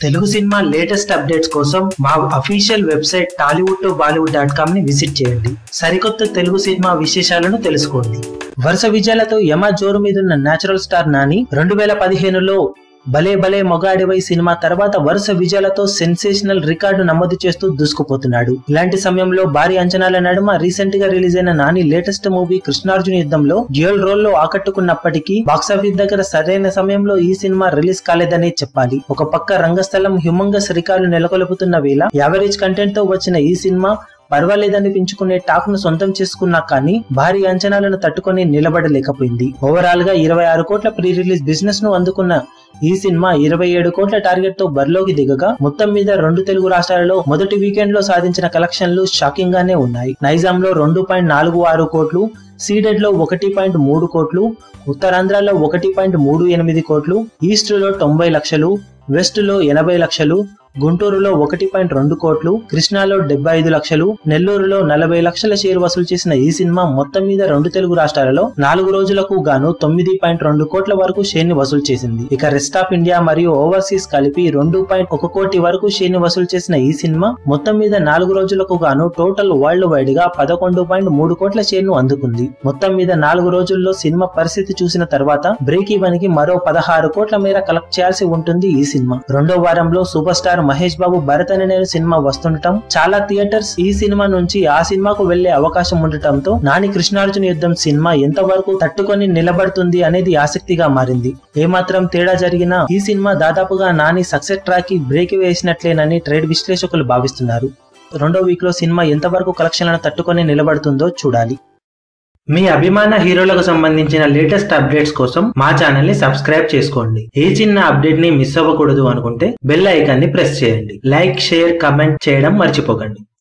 Telugu cinema latest updates కోసం మా official website Tollywood to Bollywood dot com ని visit చేయండి సరికొత్త తెలుగు సినిమా విశేషాలను తెలుసుకోండి వరుస విజయాలతో యమ జోరు మీదున్న నేచురల్ స్టార్ నాని రెండు వేల పదిహేనులో భలే భలే మొగాడివై సినిమా తర్వాత వరుస విజయాలతో సెన్సేషనల్ రికార్డు నమోదు చేస్తూ దూసుకుపోతున్నాడు ఇలాంటి సమయంలో భారీ అంచనాల నడుమ రీసెంట్ గా రిలీజ్ అయిన నాని లేటెస్ట్ మూవీ కృష్ణార్జున యుద్ధంలో డ్యూయల్ రోల్ లో ఆకట్టుకున్నప్పటికీ బాక్సాఫీస్ దగ్గర సరైన సమయంలో ఈ సినిమా రిలీజ్ కాలేదనే చెప్పాలి ఒక పక్క రంగస్థలం హ్యూమంగస్ రికార్డు నెలకొల్పుతున్న వేళ యావరేజ్ కంటెంట్ తో వచ్చిన ఈ సినిమా పర్వాలేదనిపించుకునే టాక్ ను సొంతం చేసుకున్నా కానీ భారీ అంచనాలను తట్టుకొని నిలబడలేకపోయింది ఓవరాల్ గా ఇరవై ఆరు కోట్ల ప్రీ రిలీజ్ బిజినెస్ ను అందుకున్న ఈ సినిమా ఇరవై ఏడు కోట్ల టార్గెట్ తో బరిలోకి దిగగా మొత్తం మీద రెండు తెలుగు రాష్ట్రాలలో మొదటి వీకెండ్ లో సాధించిన కలెక్షన్లు షాకింగ్ గానే ఉన్నాయి నైజాం లో రెండు పాయింట్ నాలుగు ఆరు కోట్లు సీడెడ్ లో ఒకటి పాయింట్ మూడు కోట్లు ఉత్తరాంధ్రలో ఒకటి పాయింట్ మూడు ఎనిమిది కోట్లు ఈస్ట్ లో తొంభై లక్షలు వెస్ట్ లో ఎనభై లక్షలు గుంటూరులో ఒకటి పాయింట్ రెండు కోట్లు కృష్ణాలో డెబ్బై ఐదు లక్షలు నెల్లూరులో నలభై లక్షల షేర్ వసూలు చేసిన ఈ సినిమా మొత్తం మీద రెండు తెలుగు రాష్ట్రాలలో నాలుగు రోజులకు గాను తొమ్మిది పాయింట్ రెండు కోట్ల వరకు షేర్ ని వసూలు చేసింది ఇక రెస్ట్ ఆఫ్ ఇండియా మరియు ఓవర్సీస్ కలిపి రెండు పాయింట్ ఒక కోటి వరకు షేర్ ని వసూలు చేసిన ఈ సినిమా మొత్తం మీద నాలుగు రోజులకు గాను టోటల్ వరల్డ్ వైడ్ గా పదకొండు పాయింట్ మూడు కోట్ల షేర్ ను అందుకుంది మొత్తం మీద నాలుగు రోజుల్లో సినిమా పరిస్థితి చూసిన తర్వాత బ్రేక్ ఈవెన్ కి మరో పదహారు కోట్ల మేర కలెక్ట్ చేయాల్సి ఉంటుంది ఈ సినిమా రెండో వారంలో super star Mahesh Babu Bharat Ane Nenu cinema వస్తుండటం చాలా థియేటర్స్ ఈ సినిమా నుంచి ఆ సినిమాకు వెళ్లే అవకాశం ఉండటంతో నాని కృష్ణార్జున యుద్ధం సినిమా ఎంతవరకు తట్టుకొని నిలబడుతుంది అనేది ఆసక్తిగా మారింది ఏమాత్రం తేడా జరిగినా ఈ సినిమా దాదాపుగా నాని సక్సెస్ ట్రాక్ కి బ్రేక్ వేసినట్లేనని ట్రేడ్ విశ్లేషకులు భావిస్తున్నారు రెండో వీక్ లో సినిమా ఎంతవరకు కలెక్షన్లను తట్టుకొని నిలబడుతుందో చూడాలి మీ అభిమాన హీరోలకు సంబంధించిన లేటెస్ట్ అప్డేట్స్ కోసం మా ఛానల్ ని సబ్స్క్రైబ్ చేసుకోండి ఏ చిన్న అప్డేట్ ని మిస్ అవ్వకూడదు అనుకుంటే బెల్ ఐకాన్ ని ప్రెస్ చేయండి లైక్ షేర్ కమెంట్ చేయడం మర్చిపోకండి